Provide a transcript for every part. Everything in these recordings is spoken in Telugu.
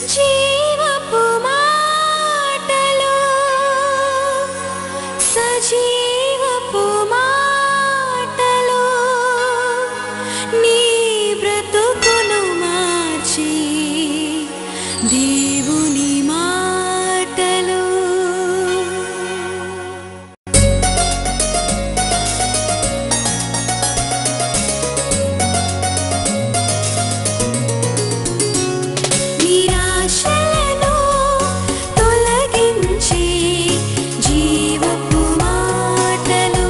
జీవపు మాటలు సజీవపు మాటలు నీ బ్రతుకును మార్చి దేవుని మాటలు నిరాశలను తొలగించి జీవపు మాటలు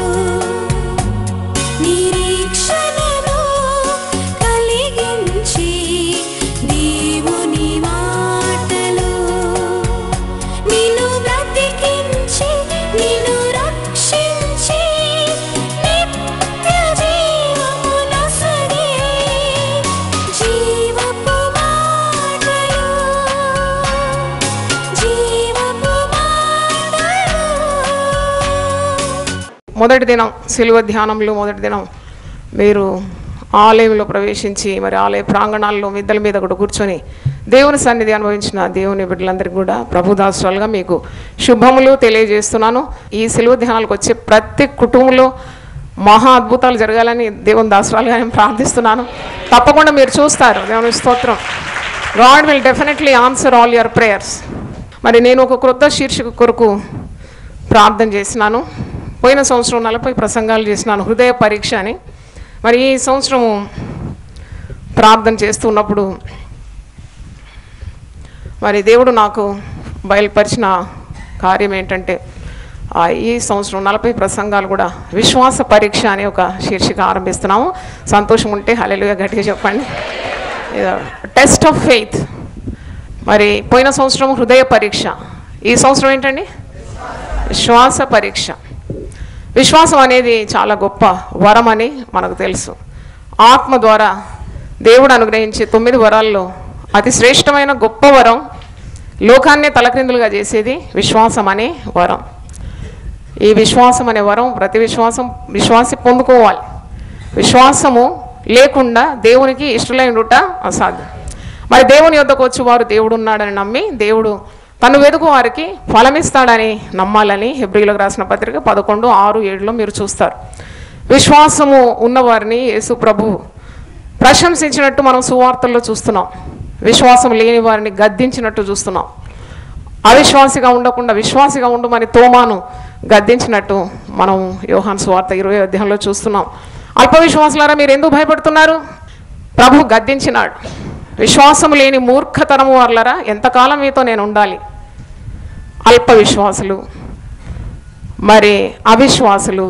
నిరీక్షణను కలిగించి దేవుని మాటలు నిన్ను బ్రతికించి నిన్ను రక్షించి నిత్య జీవమునొసగే జీవపు మాటలు జీవపు మాటలు మొదటి దినం సిలువ ధ్యానంలో మొదటి దినం మీరు ఆలయంలో ప్రవేశించి మరి ఆలయ ప్రాంగణాల్లో మిద్దల మీద కూడా కూర్చొని దేవుని సన్నిధి అనుభవించిన దేవుని బిడ్డలందరికీ కూడా ప్రభుదాసురాలుగా మీకు శుభములు తెలియజేస్తున్నాను ఈ సిలువ ధ్యానాలకు వచ్చే ప్రతి కుటుంబంలో మహా అద్భుతాలు జరగాలని దేవుని దాసురాలుగా నేను ప్రార్థిస్తున్నాను తప్పకుండా మీరు చూస్తారు దేవుని స్తోత్రం God will definitely answer all your prayers మరి నేను ఒక క్రొత్త శీర్షిక కొరకు ప్రార్థన చేసినాను పోయిన సంవత్సరం నలభై ప్రసంగాలు చేసినాను హృదయ పరీక్ష అని మరి ఈ సంవత్సరం ప్రార్థన చేస్తున్నప్పుడు మరి దేవుడు నాకు బయలుపరిచిన కార్యం ఏంటంటే ఆ, ఈ సంవత్సరం నలభై ప్రసంగాలు కూడా విశ్వాస పరీక్ష అని ఒక శీర్షిక ఆరంభిస్తున్నాము సంతోషం ఉంటే హల్లెలూయా గట్టిగా చెప్పండి టెస్ట్ ఆఫ్ ఫెయిత్ మరి పోయిన సంవత్సరం హృదయ పరీక్ష ఈ సంవత్సరం ఏంటండి విశ్వాస పరీక్ష విశ్వాసం అనేది చాలా గొప్ప వరం అని మనకు తెలుసు ఆత్మ ద్వారా దేవుడు అనుగ్రహించే తొమ్మిది వరాల్లో అతి శ్రేష్టమైన గొప్ప వరం లోకాన్నే తలక్రిందులుగా చేసేది విశ్వాసం అనే వరం ఈ విశ్వాసం అనే వరం ప్రతి విశ్వాసం విశ్వాసి పొందుకోవాలి విశ్వాసము లేకుండా దేవునికి ఇష్టలైనట అసాధ్యం మరి దేవుని యొద్దకు వచ్చి వారు దేవుడు ఉన్నాడని నమ్మి దేవుడు తను వెతుకు వారికి ఫలమిస్తాడని నమ్మాలని హెబ్రిలకు రాసిన పత్రిక పదకొండు ఆరు ఏడులో మీరు చూస్తారు విశ్వాసము ఉన్నవారిని యేసు ప్రభు ప్రశంసించినట్టు మనం సువార్తల్లో చూస్తున్నాం విశ్వాసం లేని వారిని గద్దించినట్టు చూస్తున్నాం అవిశ్వాసిగా ఉండకుండా విశ్వాసిగా ఉండమని తోమాను గద్దించినట్టు మనం యోహాన్ సువార్త ఇరవై అధ్యాయంలో చూస్తున్నాం అల్ప విశ్వాసులారా మీరు ఎందుకు భయపడుతున్నారు ప్రభు గద్దించినాడు విశ్వాసం లేని మూర్ఖతరము వాళ్ళరా ఎంతకాలం మీతో నేను ఉండాలి అల్ప విశ్వాసులు మరి అవిశ్వాసులు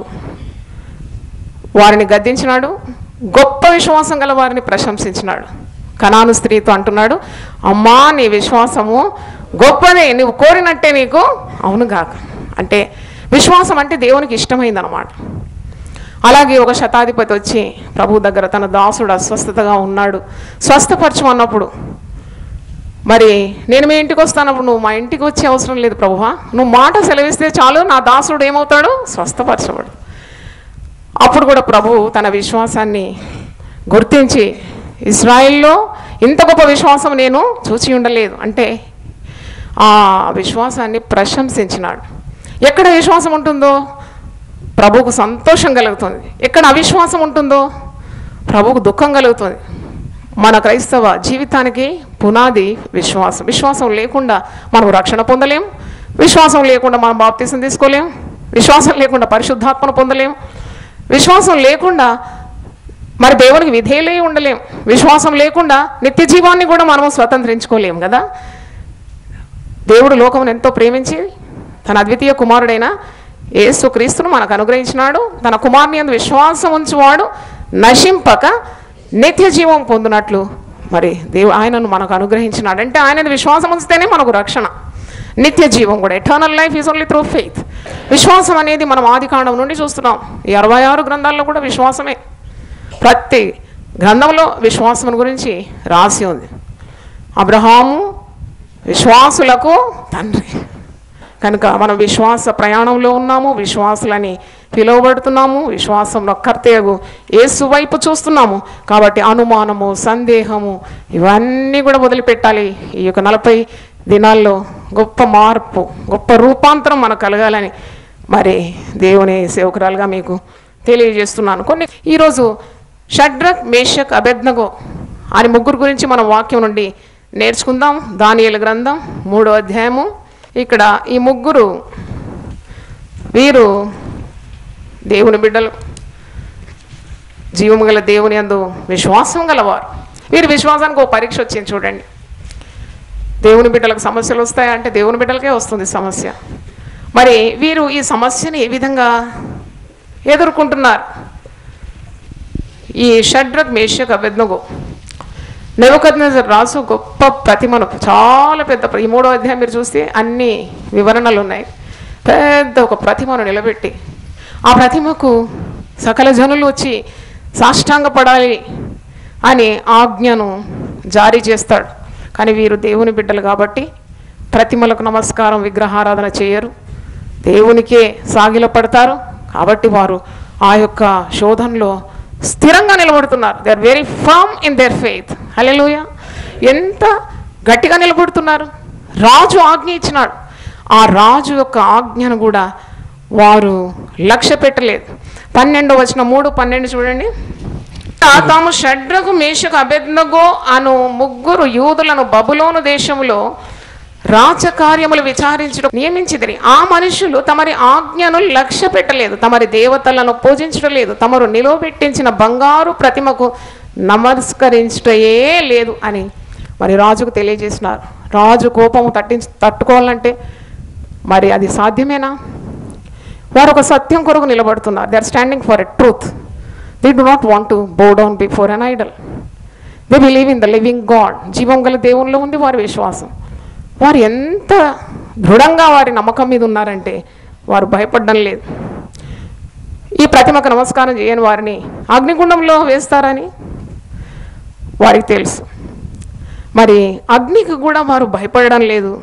వారిని గద్దించినాడు గొప్ప విశ్వాసం గల వారిని ప్రశంసించినాడు కనాను స్త్రీతో అంటున్నాడు అమ్మా నీ విశ్వాసము గొప్పదే నువ్వు కోరినట్టే నీకు అవును కాక అంటే విశ్వాసం అంటే దేవునికి ఇష్టమైందనమాట అలాగే ఒక శతాధిపతి వచ్చి ప్రభు దగ్గర తన దాసుడు అస్వస్థతగా ఉన్నాడు స్వస్థపరచమన్నప్పుడు మరి నేను మీ ఇంటికి వస్తానప్పుడు నువ్వు మా ఇంటికి వచ్చే అవసరం లేదు ప్రభువా నువ్వు మాట సెలవిస్తే చాలు నా దాసుడు ఏమవుతాడు స్వస్థపరచబడు అప్పుడు కూడా ప్రభు తన విశ్వాసాన్ని గుర్తించి ఇజ్రాయిల్లో ఇంత గొప్ప విశ్వాసం నేను చూచి ఉండలేదు అంటే ఆ విశ్వాసాన్ని ప్రశంసించినాడు ఎక్కడ విశ్వాసం ఉంటుందో ప్రభువుకు సంతోషం కలుగుతుంది ఎక్కడ అవిశ్వాసం ఉంటుందో ప్రభువుకు దుఃఖం కలుగుతుంది మన క్రైస్తవ జీవితానికి పునాది విశ్వాసం విశ్వాసం లేకుండా మనం రక్షణ పొందలేం విశ్వాసం లేకుండా మనం బాప్తీసం తీసుకోలేం విశ్వాసం లేకుండా పరిశుద్ధాత్మను పొందలేం విశ్వాసం లేకుండా మరి దేవునికి విధేయులై ఉండలేం విశ్వాసం లేకుండా నిత్య జీవాన్ని కూడా మనం స్వతంత్రించుకోలేం కదా దేవుడు లోకమును ఎంతో ప్రేమించి తన అద్వితీయ కుమారుడైన యేసు క్రీస్తును మనకు అనుగ్రహించినాడు తన కుమారుని అందు విశ్వాసం ఉంచువాడు నశింపక నిత్య జీవం పొందినట్లు మరి దేవు ఆయనను మనకు అనుగ్రహించినాడు అంటే ఆయన విశ్వాసం ఉంచితేనే మనకు రక్షణ నిత్య జీవం కూడా eternal life is only through faith విశ్వాసం అనేది మనం ఆది కాండం నుండి చూస్తున్నాం ఈ అరవై ఆరు గ్రంథాల్లో కూడా విశ్వాసమే ప్రతి గ్రంథంలో విశ్వాసం గురించి రాసి ఉంది అబ్రహాము విశ్వాసులకు తండ్రి కనుక మనం విశ్వాస ప్రయాణంలో ఉన్నాము విశ్వాసులని పిలువబడుతున్నాము విశ్వాసంలో కర్తయ్యగు ఏసు వైపు చూస్తున్నాము కాబట్టి అనుమానము సందేహము ఇవన్నీ కూడా వదిలిపెట్టాలి ఈ యొక్క నలభై దినాల్లో గొప్ప మార్పు గొప్ప రూపాంతరం మనకు కలగాలని మరి దేవుని సేవకురాలుగా మీకు తెలియజేస్తున్నాను కొన్ని ఈరోజు షడ్రక్ మేషక్ అభెజ్ఞగో అని ముగ్గురు గురించి మనం వాక్యం నుండి నేర్చుకుందాం దానియేలు గ్రంథం మూడో అధ్యాయము ఇక్కడ ఈ ముగ్గురు వీరు దేవుని బిడ్డలు జీవము గల దేవుని అందు విశ్వాసం గలవారు వీరి విశ్వాసానికి ఒక పరీక్ష వచ్చింది చూడండి దేవుని బిడ్డలకు సమస్యలు వస్తాయంటే దేవుని బిడ్డలకే వస్తుంది సమస్య మరి వీరు ఈ సమస్యని ఏ విధంగా ఎదుర్కొంటున్నారు ఈ షడ్రక్ మేషక్ అభెజ్ఞగో నెవకద్నజర్ రాసు గొప్ప ప్రతిమను చాలా పెద్ద ప్ర- ఈ మూడో అధ్యాయం మీరు చూస్తే అన్ని వివరణలు ఉన్నాయి పెద్ద ఒక ప్రతిమను నిలబెట్టి ఆ ప్రతిమకు సకల జనులు వచ్చి సాష్టాంగపడాలి అని ఆజ్ఞను జారీ చేస్తాడు కానీ వీరు దేవుని బిడ్డలు కాబట్టి ప్రతిమలకు నమస్కారం విగ్రహారాధన చేయరు దేవునికే సాగిల పడతారు కాబట్టి వారు ఆ యొక్క శోధనలో స్థిరంగా నిలబడుతున్నారు they are very firm in their faith hallelujah ఎంత గట్టిగా నిలబడుతున్నారు రాజు ఆజ్ఞ ఇచ్చినాడు ఆ రాజు యొక్క ఆజ్ఞను కూడా వారు లక్ష్య పెట్టలేదు పన్నెండు వచ్చిన మూడు పన్నెండు చూడండి తాము షడ్రకు మేషకు అభెజ్ఞగో అను ముగ్గురు యూదులను బబులోను దేశములో రాజకార్యములు విచారించడం నియమించిదిరి ఆ మనుషులు తమరి ఆజ్ఞను లక్ష్య పెట్టలేదు తమరి దేవతలను పూజించడం లేదు తమరు నిలువబెట్టించిన బంగారు ప్రతిమకు నమస్కరించటయే లేదు అని మరి రాజుకు తెలియజేసినారు రాజు కోపము తట్టించి తట్టుకోవాలంటే మరి అది సాధ్యమేనా వారు ఒక సత్యం కొరకు నిలబడుతున్నారు they are standing for a truth they do not want to bow down before an idol they believe in the living God జీవం గల దేవునిలో ఉంది వారి విశ్వాసం వారు ఎంత దృఢంగా వారి నమ్మకం మీద ఉన్నారంటే వారు భయపడడం లేదు ఈ ప్రతిమకు నమస్కారం చేయని వారిని అగ్నిగుండంలో వేస్తారని వారికి తెలుసు మరి అగ్నికి కూడా వారు భయపడడం లేదు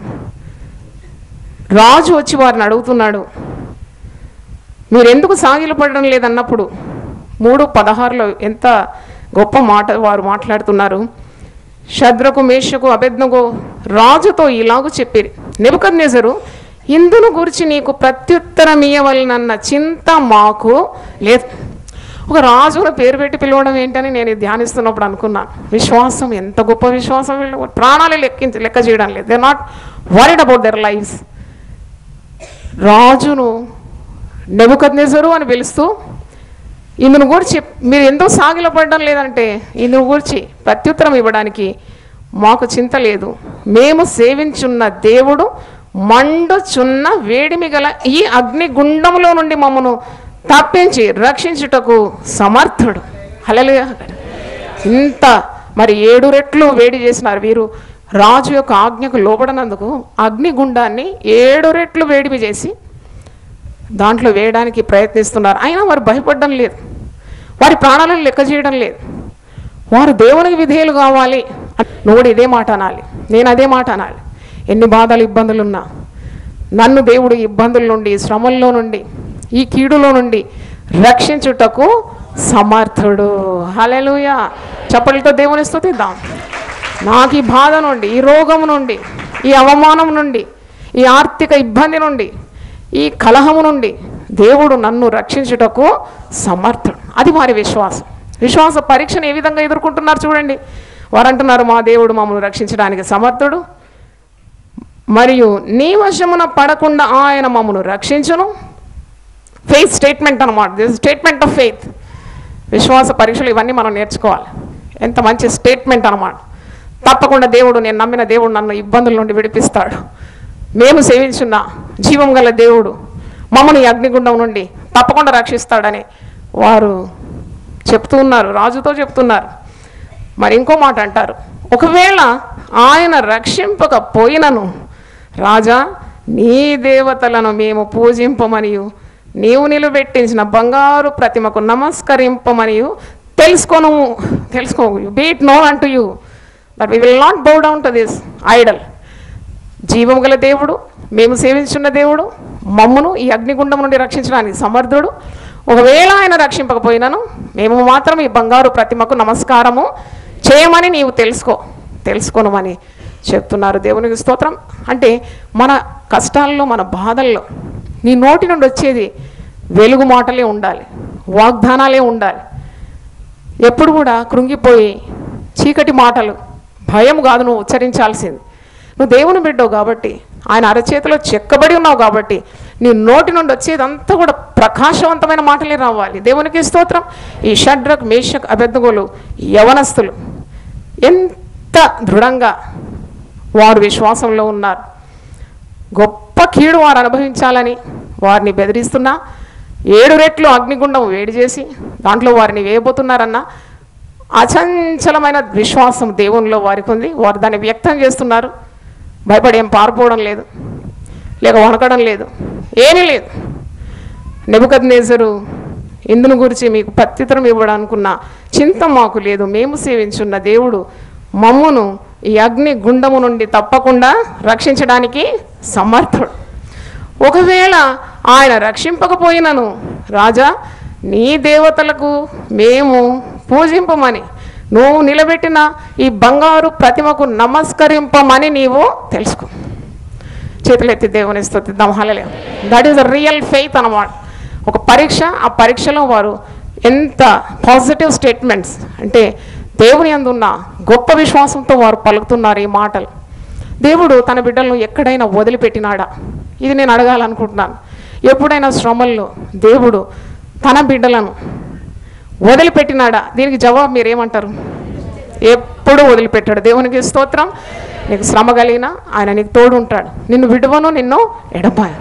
రాజు వచ్చి వారిని అడుగుతున్నాడు మీరు ఎందుకు సాగిలపడడం లేదన్నప్పుడు మూడు పదహారులో ఎంత గొప్ప మాట వారు మాట్లాడుతున్నారు శద్రకు మేషకు అభెజ్ఞకు రాజుతో ఇలాగూ చెప్పిరి నెబుకద్నెజరు ఇందును గురించి నీకు ప్రత్యుత్తరం ఇయ్యవలనన్న చింత మాకు లేదు ఒక రాజును పేరు పెట్టి పిలవడం ఏంటని నేను ఇది ధ్యానిస్తున్నప్పుడు అనుకున్నాను విశ్వాసం ఎంత గొప్ప విశ్వాసం వీళ్ళు ప్రాణాలు లెక్కించి లెక్క చేయడం లేదు they not worried about their lives రాజును నెబుకద్నెజరు అని పిలుస్తూ ఇందును గురించి మీరు ఎందుకు సాగిలపడడం లేదంటే ఇందును గురించి ప్రత్యుత్తరం ఇవ్వడానికి మాకు చింత లేదు మేము సేవించున్న దేవుడు మండుచున్న వేడిమి గల ఈ అగ్ని గుండములో నుండి మమ్మను తప్పించి రక్షించుటకు సమర్థుడు హల్లెలూయా ఇంత మరి ఏడు రెట్లు వేడి చేసినారు వీరు రాజు యొక్క ఆజ్ఞకు లోబడనందుకు అగ్నిగుండాన్ని ఏడు రెట్లు వేడిమి చేసి దాంట్లో వేయడానికి ప్రయత్నిస్తున్నారు అయినా వారు భయపడడం లేదు వారి ప్రాణాలను లెక్క చేయడం లేదు వారు దేవునికి విధేయులు కావాలి నువ్వు కూడా ఇదే మాట అనాలి నేను అదే మాట అనాలి ఎన్ని బాధలు ఇబ్బందులు ఉన్నా నన్ను దేవుడు ఈ ఇబ్బందుల నుండి శ్రమల్లో నుండి ఈ కీడులో నుండి రక్షించుటకు సమర్థుడు హలెలుయా చప్పటితో దేవుని స్తుతిద్దాం నాకు ఈ బాధ నుండి ఈ రోగం నుండి ఈ అవమానం నుండి ఈ ఆర్థిక ఇబ్బంది నుండి ఈ కలహము నుండి దేవుడు నన్ను రక్షించుటకు సమర్థుడు అది వారి విశ్వాసం విశ్వాస పరీక్షను ఏ విధంగా ఎదుర్కొంటున్నారు చూడండి వారు అంటున్నారు మా దేవుడు మమ్మల్ని రక్షించడానికి సమర్థుడు మరియు నీ వశమున పడకుండా ఆయన మమ్మను రక్షించును ఫెయిత్ స్టేట్మెంట్ అనమాట దిస్ స్టేట్మెంట్ ఆఫ్ ఫెయిత్ విశ్వాస పరీక్షలు ఇవన్నీ మనం నేర్చుకోవాలి ఎంత మంచి స్టేట్మెంట్ అనమాట తప్పకుండా దేవుడు నేను నమ్మిన దేవుడు నన్ను ఇబ్బందుల నుండి విడిపిస్తాడు మేము సేవించున్న జీవం గల దేవుడు మమ్మల్ని ఈ అగ్నిగుండం నుండి తప్పకుండా రక్షిస్తాడని వారు చెప్తూ ఉన్నారు రాజుతో చెప్తున్నారు మరి ఇంకో మాట అంటారు ఒకవేళ ఆయన రక్షింపకపోయినను రాజా నీ దేవతలను మేము పూజింపమనియు నీవు నిలబెట్టించిన బంగారు ప్రతిమకు నమస్కరింపమనియు తెలుసుకోను తెలుసుకో బీట్ నో అంటూ you that we will not bow down to this idol జీవము గల దేవుడు మేము సేవించున్న దేవుడు మమ్మును ఈ అగ్నిగుండం నుండి రక్షించడానికి సమర్థుడు ఒకవేళ ఆయన రక్షింపకపోయినాను మేము మాత్రం ఈ బంగారు ప్రతిమకు నమస్కారము చేయమని నీవు తెలుసుకో తెలుసుకోనమని చెప్తున్నారు దేవునికి స్తోత్రం అంటే మన కష్టాల్లో మన బాధల్లో నీ నోటి నుండి వచ్చేది వెలుగు మాటలే ఉండాలి వాగ్దానాలే ఉండాలి ఎప్పుడు కూడా కృంగిపోయి చీకటి మాటలు భయం కాదు నువ్వు ఉచ్చరించాల్సింది నువ్వు దేవుని బిడ్డవు కాబట్టి ఆయన అరచేతిలో చెక్కబడి ఉన్నావు కాబట్టి నీ నోటి నుండి వచ్చేదంతా కూడా ప్రకాశవంతమైన మాటలే రావాలి దేవునికి స్తోత్రం ఈ షడ్రక్ మేషక్ అభ్యర్థులు యవనస్తులు ఎంత దృఢంగా వారు విశ్వాసంలో ఉన్నారు గొప్ప కీడు వారు అనుభవించాలని వారిని బెదిరిస్తున్నా ఏడు రెట్లు అగ్నిగుండం వేడి చేసి దాంట్లో వారిని వేయబోతున్నారన్న అచంచలమైన విశ్వాసం దేవునిలో వారికి ఉంది వారు దాన్ని వ్యక్తం చేస్తున్నారు భయపడి ఏం పారిపోవడం లేదు లేక వణకడం లేదు ఏమీ లేదు నెబుకద్నేజరు ఇందును గురించి మీకు పత్తితరం ఇవ్వడానుకున్న చింత మాకు లేదు మేము సేవించున్న దేవుడు మమ్మును ఈ అగ్ని గుండము నుండి తప్పకుండా రక్షించడానికి సమర్థుడు ఒకవేళ ఆయన రక్షింపకపోయినను రాజా నీ దేవతలకు మేము పూజింపమని నువ్వు నిలబెట్టిన ఈ బంగారు ప్రతిమకు నమస్కరింపమని నీవు తెలుసుకో చేతులెత్తి దేవుని స్థుతిద్దాం hallelujah that is the real faith అన్నమాట ఒక పరీక్ష ఆ పరీక్షలో వారు ఎంత పాజిటివ్ స్టేట్మెంట్స్ అంటే దేవుని అందున్న గొప్ప విశ్వాసంతో వారు పలుకుతున్నారు ఈ మాటలు దేవుడు తన బిడ్డలను ఎక్కడైనా వదిలిపెట్టినాడా ఇది నేను అడగాలనుకుంటున్నాను ఎప్పుడైనా శ్రమల్లో దేవుడు తన బిడ్డలను వదిలిపెట్టినాడా దీనికి జవాబు మీరేమంటారు ఎప్పుడు వదిలిపెట్టాడు దేవునికి స్తోత్రం నీకు శ్రమ కలిగినా ఆయన నీకు తోడు ఉంటాడు నిన్ను విడువను నిన్ను ఎడబాయ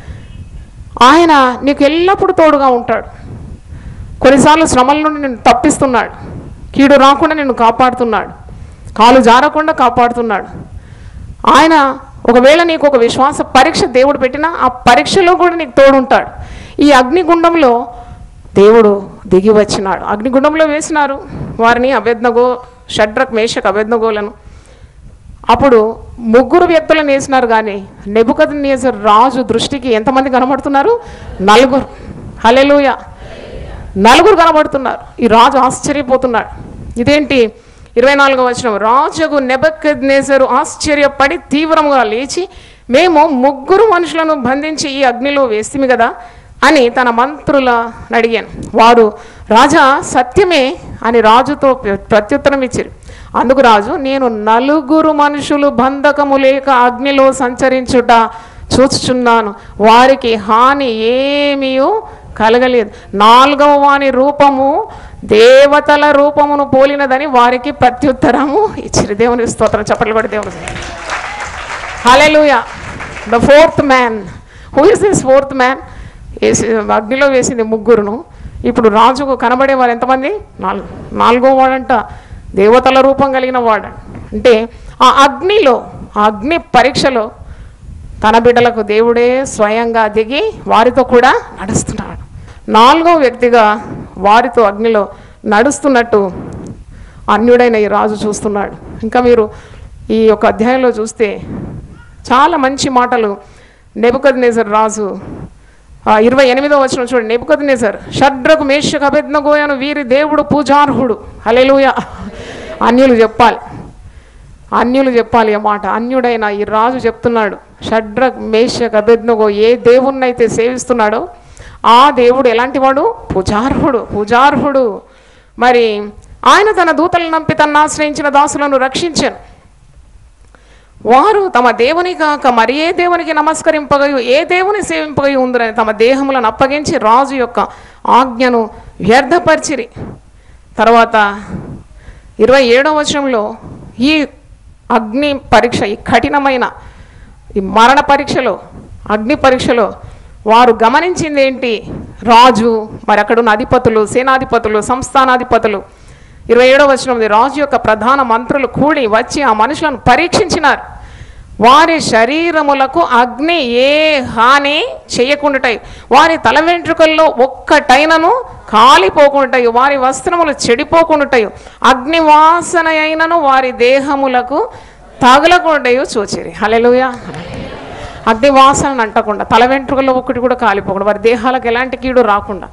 ఆయన నీకు ఎల్లప్పుడూ తోడుగా ఉంటాడు కొన్నిసార్లు శ్రమల నుండి నిన్ను తప్పిస్తున్నాడు కీడు రాకుండా నిన్ను కాపాడుతున్నాడు కాలు జారకుండా కాపాడుతున్నాడు ఆయన ఒకవేళ నీకు ఒక విశ్వాస పరీక్ష దేవుడు పెట్టినా ఆ పరీక్షలో కూడా నీకు తోడుంటాడు ఈ అగ్నిగుండంలో దేవుడు దిగి వచ్చినాడు అగ్నిగుండంలో వేసినారు వారిని అభ్యర్థగో షడ్రక్ మేషక్ అభ్యర్థగోలను అప్పుడు ముగ్గురు వ్యక్తులను వేసినారు కానీ నెబుకద్ రాజు దృష్టికి ఎంతమంది కనబడుతున్నారు నలుగురు హలెలుయ నలుగురు కనబడుతున్నారు ఈ రాజు ఆశ్చర్యపోతున్నాడు ఇదేంటి ఇరవై నాలుగో వచ్చిన రాజుకు నెబక్కద్నేసరు ఆశ్చర్యపడి తీవ్రంగా లేచి మేము ముగ్గురు మనుషులను బంధించి ఈ అగ్నిలో వేస్తిమి కదా అని తన మంత్రుల అడిగాను వారు రాజా సత్యమే అని రాజుతో ప్ర- ప్రత్యుత్తరం ఇచ్చారు అందుకు రాజు నేను నలుగురు మనుషులు బంధకము లేక అగ్నిలో సంచరించుట చూచుచున్నాను వారికి హాని ఏమీ కలగలేదు నాలుగవ వాని రూపము దేవతల రూపమును పోలినదని వారికి ప్రత్యుత్తరము ఇచ్చిరి దేవుని స్తోత్రం చెప్పలు కూడా దేవుని hallelujah the fourth man who is this fourth man వేసి అగ్నిలో వేసింది ముగ్గురును ఇప్పుడు రాజుకు కనబడే వారు ఎంతమంది నాలుగు నాలుగో వాడంట దేవతల రూపం కలిగిన వాడు అంటే ఆ అగ్నిలో ఆ అగ్ని పరీక్షలో తన బిడ్డలకు దేవుడే స్వయంగా దిగి వారితో కూడా నడుస్తున్నాడు నాలుగో వ్యక్తిగా వారితో అగ్నిలో నడుస్తున్నట్టు అన్యుడైన ఈ రాజు చూస్తున్నాడు ఇంకా మీరు ఈ యొక్క అధ్యాయంలో చూస్తే చాలా మంచి మాటలు నెబుకద్ రాజు ఆ ఇరవై ఎనిమిదో వచ్చిన చూడండి నెబుకద్ నేజర్ షడ్రకు మేషకు అభిజ్ఞగోయను వీరి దేవుడు పూజార్హుడు హలెలుయ అన్యులు చెప్పాలి అన్యులు చెప్పాలి ఆ మాట అన్యుడైన ఈ రాజు చెప్తున్నాడు షడ్రక్ మేషక్ అభిజ్ఞగో ఏ దేవుణ్ణైతే సేవిస్తున్నాడో ఆ దేవుడు ఎలాంటి వాడు పూజార్హుడు పూజార్హుడు మరి ఆయన తన దూతలను నంపి తను ఆశ్రయించిన దాసులను రక్షించాను వారు తమ దేవుని కాక మరి ఏ దేవునికి నమస్కరింపగయు ఏ దేవుని సేవింపగయు ఉందని తమ దేహములను అప్పగించి రాజు యొక్క ఆజ్ఞను వ్యర్థపరిచిరి తర్వాత ఇరవై ఏడవ వచనంలో ఈ అగ్ని పరీక్ష ఈ కఠినమైన ఈ మరణ పరీక్షలో అగ్ని పరీక్షలో వారు గమనించింది ఏంటి రాజు మరి అక్కడున్న అధిపతులు సేనాధిపతులు సంస్థానాధిపతులు ఇరవై ఏడవ వచనం రాజు యొక్క ప్రధాన మంత్రులు కూడి వచ్చి ఆ మనుషులను పరీక్షించినారు వారి శరీరములకు అగ్ని ఏ హాని చేయకుండాటాయి వారి తల వెంట్రుకల్లో ఒక్కటైనను కాలిపోకుండాటాయి వారి వస్త్రములు చెడిపోకుండాటాయి అగ్ని వాసన అయినను వారి దేహములకు తగలకుండాయో చూచిరి హలెలుయా అగ్ని వాసన అంటకుండా తల వెంట్రుకల్లో ఒకటి కూడా కాలిపోకుండా వారి దేహాలకు ఎలాంటి కీడు రాకుండా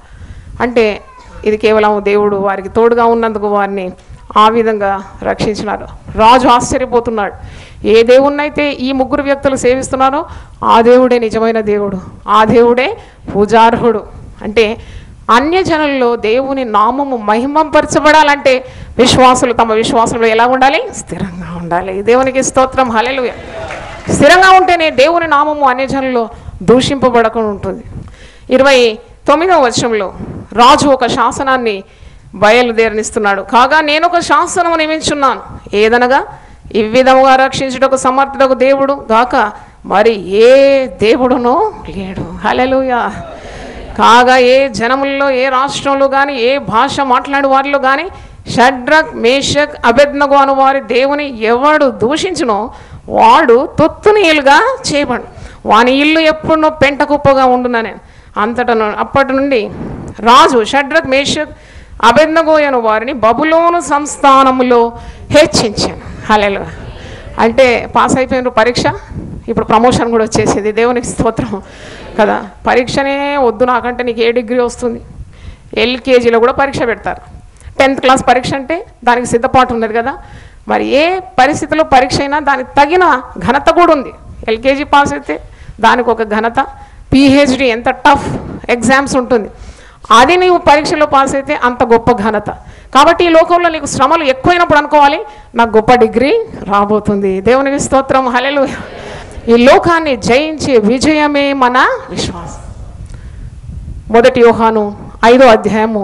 అంటే ఇది కేవలం దేవుడు వారికి తోడుగా ఉన్నందుకు వారిని ఆ విధంగా రక్షించినారు రాజు ఆశ్చర్యపోతున్నాడు ఏ దేవుణ్ణైతే ఈ ముగ్గురు వ్యక్తులు సేవిస్తున్నారో ఆ దేవుడే నిజమైన దేవుడు ఆ దేవుడే పూజార్హుడు అంటే అన్యజనుల్లో దేవుని నామము మహిమంపరచబడాలంటే విశ్వాసులు తమ విశ్వాసంలో ఎలా ఉండాలి స్థిరంగా ఉండాలి దేవునికి స్తోత్రం హల్లెలూయా స్థిరంగా ఉంటేనే దేవుని నామము అన్యజనుల్లో దూషింపబడకుండా ఉంటుంది ఇరవై తొమ్మిదవ వచనంలో రాజు ఒక శాసనాన్ని బయలుదేరనిస్తున్నాడు కాగా నేను ఒక శాసనము నియమించున్నాను ఏదనగా ఈ విధముగా రక్షించుటకు సమర్థుడకు దేవుడు గాక మరి ఏ దేవుడునో లేడు హల్లెలూయా కాగా ఏ జనముల్లో ఏ రాష్ట్రంలో కానీ ఏ భాష మాట్లాడే వారిలో కానీ షడ్రక్ మేషక్ అభెజ్ఞగు అను వారి దేవుని ఎవడు దూషించునో వాడు తొత్తునీయులుగా చేయబడు వాని ఇల్లు ఎప్పుడూ పెంట కుప్పగా ఉండునా నేను అంతట ను- అప్పటి నుండి రాజు షడ్రక్ మేషక్ అభెజ్ఞగోయను వారిని బబులోను సంస్థానములో హెచ్చించాను హలెలు అంటే పాస్ అయిపోయినారు పరీక్ష ఇప్పుడు ప్రమోషన్ కూడా వచ్చేసింది దేవునికి స్తోత్రం కదా పరీక్షనే వద్దు నాకంటే నీకు ఏ డిగ్రీ వస్తుంది ఎల్కేజీలో కూడా పరీక్ష పెడతారు టెన్త్ క్లాస్ పరీక్ష అంటే దానికి సిద్ధపాటు ఉన్నది కదా మరి ఏ పరిస్థితిలో పరీక్ష అయినా దానికి తగిన ఘనత కూడా ఉంది ఎల్కేజీ పాస్ అయితే దానికి ఒక ఘనత పిహెచ్డి ఎంత టఫ్ ఎగ్జామ్స్ ఉంటుంది అది నీవు పరీక్షలో పాస్ అయితే అంత గొప్ప ఘనత కాబట్టి ఈ లోకంలో నీకు శ్రమలు ఎక్కువైనప్పుడు అనుకోవాలి నాకు గొప్ప డిగ్రీ రాబోతుంది దేవునికి స్తోత్రం హలెలు ఈ లోకాన్ని జయించే విజయమే మన విశ్వాసం మొదటి యోహాను ఐదో అధ్యాయము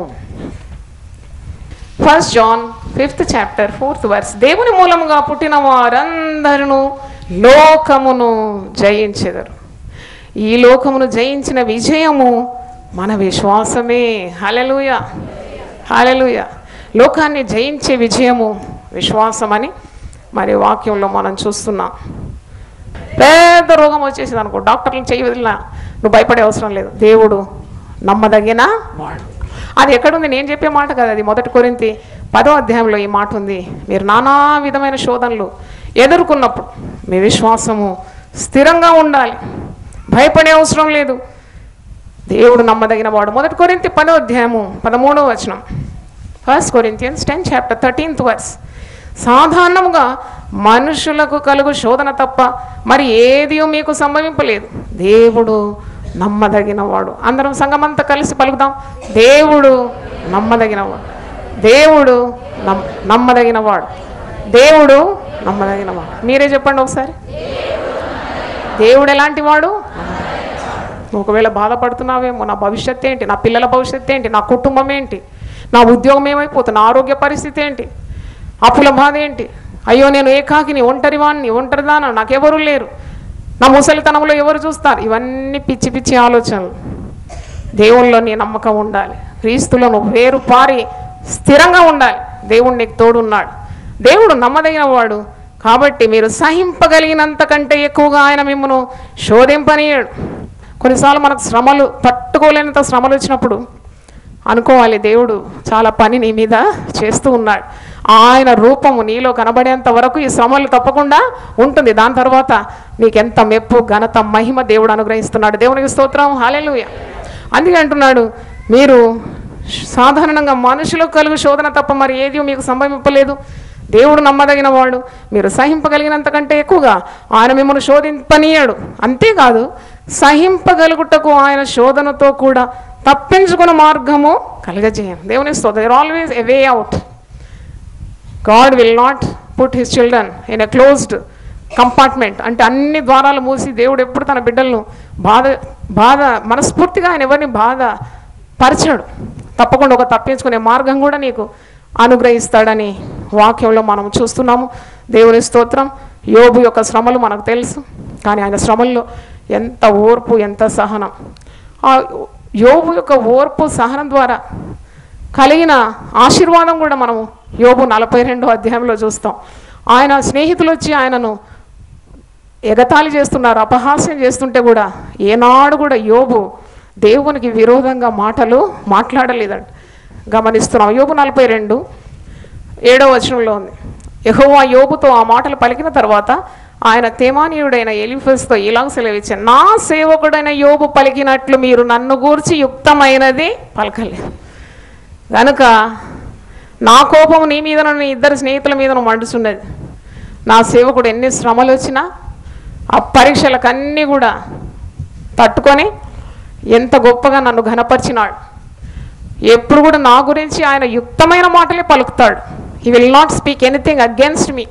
first John fifth chapter fourth verse దేవుని మూలముగా పుట్టిన వారందరూ లోకమును జయించెదరు ఈ లోకమును జయించిన విజయము మన విశ్వాసమే హలెలుయ హలెలుయ లోకాన్ని జయించే విజయము విశ్వాసమని మరి వాక్యంలో మనం చూస్తున్నాం పెద్ద రోగం వచ్చేసింది అనుకో డాక్టర్లు చేయి వదిలినా నువ్వు భయపడే అవసరం లేదు దేవుడు నమ్మదగిన వాడు అది ఎక్కడుంది నేను చెప్పే మాట కదా అది మొదటి కొరింతి పదో అధ్యాయంలో ఈ మాట ఉంది మీరు నానా విధమైన శోధనలు ఎదుర్కొన్నప్పుడు మీ విశ్వాసము స్థిరంగా ఉండాలి భయపడే అవసరం లేదు దేవుడు నమ్మదగిన వాడు మొదటి కొరింతి పదో అధ్యాయము పదమూడవ వచనం first Corinthians ten chapter thirteenth verse సాధారణముగా మనుషులకు కలుగు శోధన తప్ప మరి ఏది మీకు సంభవింపలేదు దేవుడు నమ్మదగినవాడు అందరం సంఘమంతా కలిసి పలుకుదాం దేవుడు నమ్మదగినవాడు దేవుడు నమ్ నమ్మదగినవాడు దేవుడు నమ్మదగినవాడు మీరే చెప్పండి ఒకసారి దేవుడు ఎలాంటి వాడు ఒకవేళ బాధపడుతున్నావేమో నా భవిష్యత్ ఏంటి నా పిల్లల భవిష్యత్ ఏంటి నా కుటుంబం ఏంటి నా ఉద్యోగం ఏమైపోతుంది నా ఆరోగ్య పరిస్థితి ఏంటి అప్పుల బాధ ఏంటి అయ్యో నేను ఏకాకిని ఒంటరి వాణ్ణి ఒంటరిదానా నాకెవరు లేరు నా ముసలితనంలో ఎవరు చూస్తారు ఇవన్నీ పిచ్చి పిచ్చి ఆలోచనలు దేవుల్లో నీ నమ్మకం ఉండాలి క్రీస్తులో నువ్వు వేరు పారి స్థిరంగా ఉండాలి దేవుడు నీకు తోడున్నాడు దేవుడు నమ్మదగిన వాడు కాబట్టి మీరు సహింపగలిగినంత కంటే ఎక్కువగా ఆయన మిమ్మను శోధింపనీయడు కొన్నిసార్లు మనకు శ్రమలు తట్టుకోలేనంత శ్రమలు వచ్చినప్పుడు అనుకోవాలి దేవుడు చాలా పని నీ మీద చేస్తూ ఉన్నాడు ఆయన రూపము నీలో కనబడేంత వరకు ఈ శ్రమలు తప్పకుండా ఉంటుంది దాని తర్వాత నీకెంత మెప్పు ఘనత మహిమ దేవుడు అనుగ్రహిస్తున్నాడు దేవునికి స్తోత్రం హాలేలుయ అందుకే అంటున్నాడు మీరు సాధారణంగా మనుషులకు కలుగు శోధన తప్ప మరి ఏది మీకు సంభవింపలేదు దేవుడు నమ్మదగిన వాడు మీరు సహింపగలిగినంత కంటే ఎక్కువగా ఆయన మిమ్మల్ని శోధింపనీయడు అంతేకాదు సహింపగలుగుటకు ఆయన శోధనతో కూడా తప్పించుకున్న మార్గము కలగజేయం దేవుని స్తోత్రం always a way out God will not put his children in a closed compartment అంటే అన్ని ద్వారాలు మూసి దేవుడు ఎప్పుడు తన బిడ్డలను బాధ బాధ మనస్ఫూర్తిగా ఆయన ఎవరిని బాధ పరచడు తప్పకుండా ఒక తప్పించుకునే మార్గం కూడా నీకు అనుగ్రహిస్తాడని వాక్యంలో మనం చూస్తున్నాము దేవుని స్తోత్రం యోబు యొక్క శ్రమలు మనకు తెలుసు కానీ ఆయన శ్రమల్లో ఎంత ఓర్పు ఎంత సహనం ఆ యోబు యొక్క ఓర్పు సహనం ద్వారా కలిగిన ఆశీర్వాదం కూడా మనము యోబు నలభై రెండో అధ్యాయంలో చూస్తాం ఆయన స్నేహితులు వచ్చి ఆయనను ఎగతాళి చేస్తున్నారు అపహాస్యం చేస్తుంటే కూడా ఏనాడు కూడా యోబు దేవునికి విరోధంగా మాటలు మాట్లాడలేదంట గమనిస్తున్నాం యోబు నలభై రెండు ఏడో వచనంలో ఉంది యెహోవా యోబుతో ఆ మాటలు పలికిన తర్వాత ఆయన తేమానీయుడైన ఎలిఫస్తో ఇలాగ సెలవిచ్చాను నా సేవకుడైన యోబు పలికినట్లు మీరు నన్ను గూర్చి యుక్తమైనది పలకలేదు కనుక నా కోపం నీ మీదను నీ ఇద్దరు స్నేహితుల మీదను మండుచున్నది నా సేవకుడు ఎన్ని శ్రమలు వచ్చినా ఆ పరీక్షలకు అన్నీ కూడా తట్టుకొని ఎంత గొప్పగా నన్ను ఘనపరిచినాడు ఎప్పుడు కూడా నా గురించి ఆయన యుక్తమైన మాటలే పలుకుతాడు he will not speak anything against me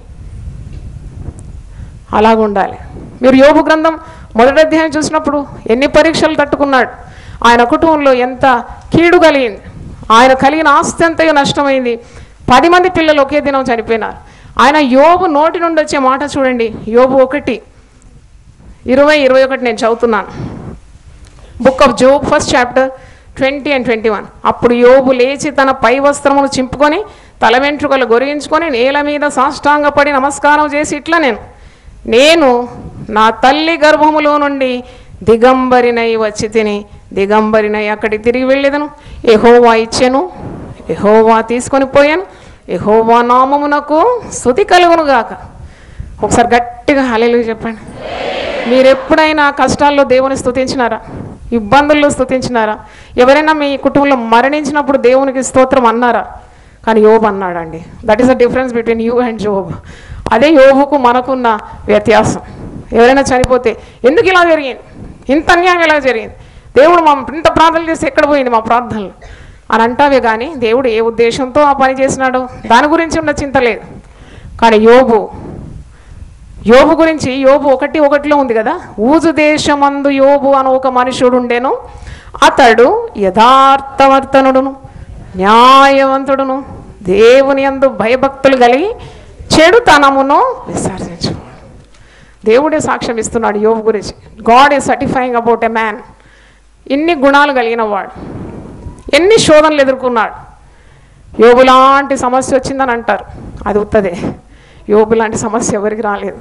అలాగ ఉండాలి మీరు యోగు గ్రంథం మొదటి అధ్యాయం చూసినప్పుడు ఎన్ని పరీక్షలు తట్టుకున్నాడు ఆయన కుటుంబంలో ఎంత కీడు కలిగింది ఆయన కలిగిన ఆస్తి అంతయో నష్టమైంది పది మంది పిల్లలు ఒకే దినం చనిపోయినారు ఆయన యోబు నోటి నుండి వచ్చే మాట చూడండి యోబు ఒకటి ఇరవై ఇరవై ఒకటి నేను చదువుతున్నాను book of Job first chapter twenty and twenty one అప్పుడు యోబు లేచి తన పై వస్త్రమును చింపుకొని తల వెంట్రుకలు గొరిగించుకొని నేల మీద సాష్టాంగపడి నమస్కారం చేసి ఇట్లా నేను నేను నా తల్లి గర్భములో నుండి దిగంబరినై వచ్చి తిని దిగంబరినై అక్కడికి తిరిగి వెళ్ళేదను ఎహోవా ఇచ్చెను ఎహోవా తీసుకొని పోయాను ఎహోవా నామమునకు స్థుతి కలుగును గాక ఒకసారి గట్టిగా హలేలు చెప్పండి మీరు ఎప్పుడైనా కష్టాల్లో దేవుని స్తుతించినారా ఇబ్బందుల్లో స్తుతించినారా ఎవరైనా మీ కుటుంబంలో మరణించినప్పుడు దేవునికి స్తోత్రం అన్నారా కానీ యోబు అన్నాడండి that is the difference between you and Job అదే యోబుకు మనకున్న వ్యత్యాసం ఎవరైనా చనిపోతే ఎందుకు ఇలా జరిగింది ఇంత అన్యాయం ఇలా జరిగింది దేవుడు మా ఇంత ప్రార్థనలు చేస్తే ఎక్కడ పోయింది మా ప్రార్థనలు అని అంటావే కానీ దేవుడు ఏ ఉద్దేశంతో ఆ పని చేసినాడో దాని గురించి ఉన్న చింత లేదు కానీ యోబు యోబు గురించి యోబు ఒకటి ఒకటిలో ఉంది కదా ఊజు దేశమందు యోబు అని ఒక మనుషుడు ఉండెను అతడు యథార్థవర్తనుడును న్యాయవంతుడును దేవుని యందు భయభక్తులు కలిగి చెడుతనమును విసర్జించు దేవుడే సాక్ష్యం ఇస్తున్నాడు యోబు గురించి God is certifying about a man ఇన్ని గుణాలు కలిగిన వాడు ఎన్ని శోధనలు ఎదుర్కొన్నాడు యోబు లాంటి సమస్య వచ్చిందని అంటారు అది ఉత్తదే యోబు లాంటి సమస్య ఎవరికి రాలేదు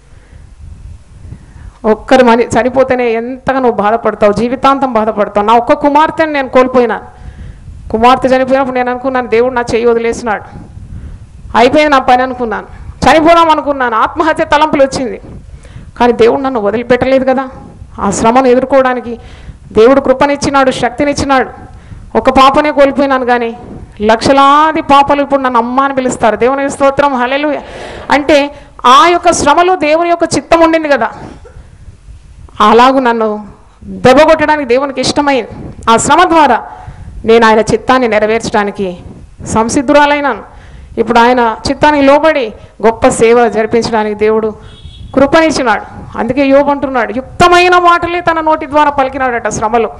ఒక్కరు మని చనిపోతేనే ఎంతగా నువ్వు బాధపడతావు జీవితాంతం బాధపడతావు నా ఒక్క కుమార్తెని నేను కోల్పోయినాను కుమార్తె చనిపోయినప్పుడు నేను అనుకున్నాను దేవుడు నా చెయ్యి వదిలేసినాడు అయిపోయింది నా పని అనుకున్నాను చనిపోదాం అనుకున్నాను ఆత్మహత్య తలంపులు వచ్చింది కానీ దేవుడు నన్ను వదిలిపెట్టలేదు కదా ఆ శ్రమను ఎదుర్కోవడానికి దేవుడు కృపనిచ్చినాడు శక్తినిచ్చినాడు ఒక పాపనే కోల్పోయినాను కానీ లక్షలాది పాపలు ఇప్పుడు నన్ను అమ్మ అని పిలుస్తారు దేవుని స్తోత్రం హలెలు అంటే ఆ యొక్క శ్రమలో దేవుని యొక్క చిత్తం ఉండింది కదా అలాగూ నన్ను దెబ్బ కొట్టడానికి దేవునికి ఇష్టమైంది ఆ శ్రమ ద్వారా నేను ఆయన చిత్తాన్ని నెరవేర్చడానికి సంసిద్ధురాలైనాను ఇప్పుడు ఆయన చిత్తానికి లోబడి గొప్ప సేవ జరిపించడానికి దేవుడు కృపనిచ్చినాడు అందుకే యోబు అంటున్నాడు యుక్తమైన మాటలే తన నోటి ద్వారా పలికినాడట శ్రమలో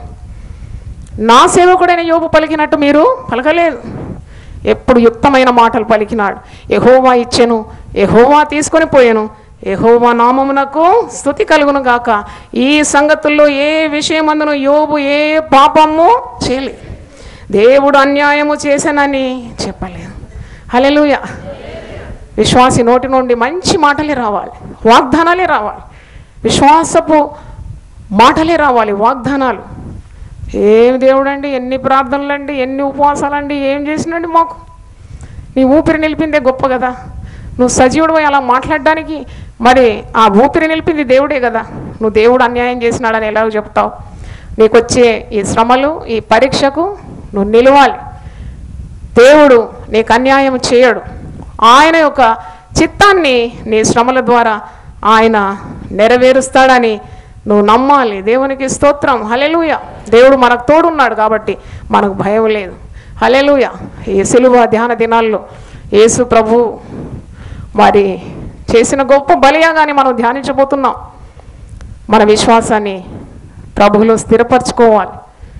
నా సేవకుడైన యోబు పలికినట్టు మీరు పలకలేదు ఎప్పుడు యుక్తమైన మాటలు పలికినాడు ఎహోవా ఇచ్చెను ఎహోవా తీసుకొని పోయాను ఎహోవా నామమునకు స్థుతి కలుగును గాక ఈ సంగతుల్లో ఏ విషయమందును యోబు ఏ పాపము చేయలేదు దేవుడు అన్యాయము చేశానని చెప్పలేదు హలెలూయ విశ్వాసి నోటి నుండి మంచి మాటలే రావాలి వాగ్దానాలే రావాలి విశ్వాసపు మాటలే రావాలి వాగ్దానాలు ఏం దేవుడండి ఎన్ని ప్రార్థనలండి ఎన్ని ఉపవాసాలండి ఏం చేసినండి మాకు నీ ఊపిరి నిలిపిందే గొప్ప కదా నువ్వు సజీవుడు అలా మాట్లాడడానికి మరి ఆ ఊపిరి నిలిపింది దేవుడే కదా నువ్వు దేవుడు అన్యాయం చేసినాడని ఎలా చెప్తావు నీకు వచ్చే ఈ శ్రమలు ఈ పరీక్షకు నువ్వు నిలవాలి దేవుడు నీకు అన్యాయం చేయడు ఆయన యొక్క చిత్తాన్ని నీ శ్రమల ద్వారా ఆయన నెరవేరుస్తాడని నువ్వు నమ్మాలి దేవునికి స్తోత్రం హలెలుయ దేవుడు మనకు తోడున్నాడు కాబట్టి మనకు భయం లేదు హలెలుయ ఈ సిలువ ధ్యాన దినాల్లో యేసు ప్రభు మరి చేసిన గొప్ప బలియాగాని మనం ధ్యానించబోతున్నాం మన విశ్వాసాన్ని ప్రభువులో స్థిరపరచుకోవాలి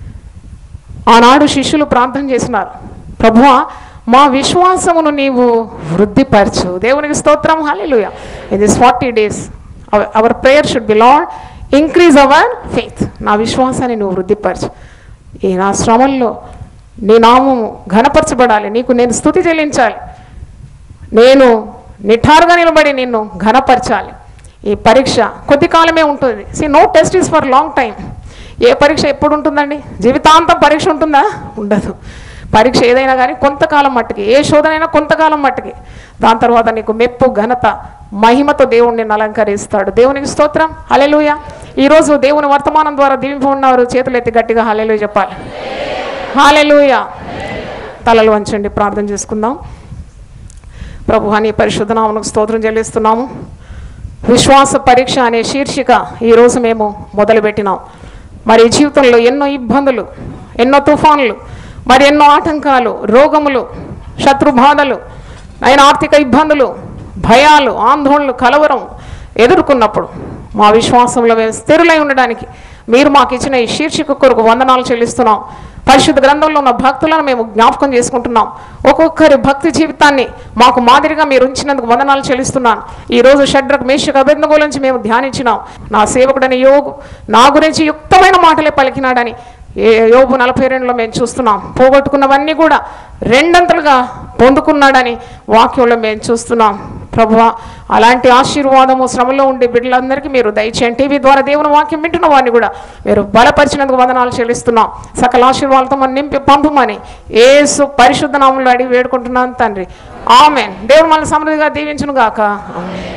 ఆనాడు శిష్యులు ప్రార్థన చేసినారు ప్రభువా మా విశ్వాసమును నీవు వృద్ధిపరచు దేవునికి స్తోత్రం hallelujah in this forty days our prayer should be Lord increase our faith నా విశ్వాసాన్ని నువ్వు వృద్ధిపరచు ఈ నా శ్రమల్లో నీ నామము ఘనపరచబడాలి నీకు నేను స్థుతి చెల్లించాలి నేను నిఠారుగా నిలబడి నిన్ను ఘనపరచాలి ఈ పరీక్ష కొద్ది కాలమే ఉంటుంది see no test is for long time ఏ పరీక్ష ఎప్పుడు ఉంటుందండి జీవితాంతం పరీక్ష ఉంటుందా ఉండదు పరీక్ష ఏదైనా కానీ కొంతకాలం మట్టుకి ఏ శోధనైనా కొంతకాలం మట్టుకి దాని తర్వాత నీకు మెప్పు ఘనత మహిమతో దేవుడు నిన్ను అలంకరిస్తాడు దేవునికి స్తోత్రం హలెలుయ ఈరోజు దేవుని వర్తమానం ద్వారా దీవింపు ఉన్నవారు చేతులు ఎత్తి గట్టిగా హలెలు చెప్పాలి హాలెలుయ తలలు వంచండి ప్రార్థన చేసుకుందాం ప్రభు అని పరిశుద్ధ నామమునకు స్తోత్రం చెల్లిస్తున్నాము విశ్వాస పరీక్ష అనే శీర్షిక ఈరోజు మేము మొదలుపెట్టినాం మరి జీవితంలో ఎన్నో ఇబ్బందులు ఎన్నో తుఫాన్లు మరి ఎన్నో ఆటంకాలు రోగములు శత్రుబాధలు అయిన ఆర్థిక ఇబ్బందులు భయాలు ఆందోళనలు కలవరం ఎదుర్కొన్నప్పుడు మా విశ్వాసంలో మేము స్థిరులై ఉండడానికి మీరు మాకు ఇచ్చిన ఈ శీర్షిక కొరకు వందనాలు చెల్లిస్తున్నాం పరిశుద్ధ గ్రంథంలో ఉన్న భక్తులను మేము జ్ఞాపకం చేసుకుంటున్నాం ఒక్కొక్కరి భక్తి జీవితాన్ని మాకు మాదిరిగా మీరు ఉంచినందుకు వందనాలు చెల్లిస్తున్నాను ఈ రోజు షడ్రకు మేషక అభిజ్ఞ గురించి మేము ధ్యానించినాం నా సేవకుడని యోగు నా గురించి యుక్తమైన మాటలే పలికినాడని ఏ యోగు నలభై రెండులో మేము చూస్తున్నాం పోగొట్టుకున్నవన్నీ కూడా రెండంతలుగా పొందుకున్నాడని వాక్యంలో మేము చూస్తున్నాం ప్రభువా అలాంటి ఆశీర్వాదము శ్రమలో ఉండే బిడ్డలందరికీ మీరు దయచేయండి టీవీ ద్వారా దేవుని వాక్యం వింటున్న వారిని కూడా మీరు బలపరిచినందుకు వందనాలు చెల్లిస్తున్నాం సకల ఆశీర్వాదాలతో మనం నింపి పంపమని ఏసు పరిశుద్ధ నామంలో అడిగి వేడుకుంటున్నాను తండ్రి ఆమెన్ దేవుడు మన సమృద్ధిగా దీవించును గాక ఆమేన్.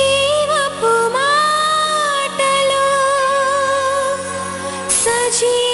జీవపు మాటలు సజీవ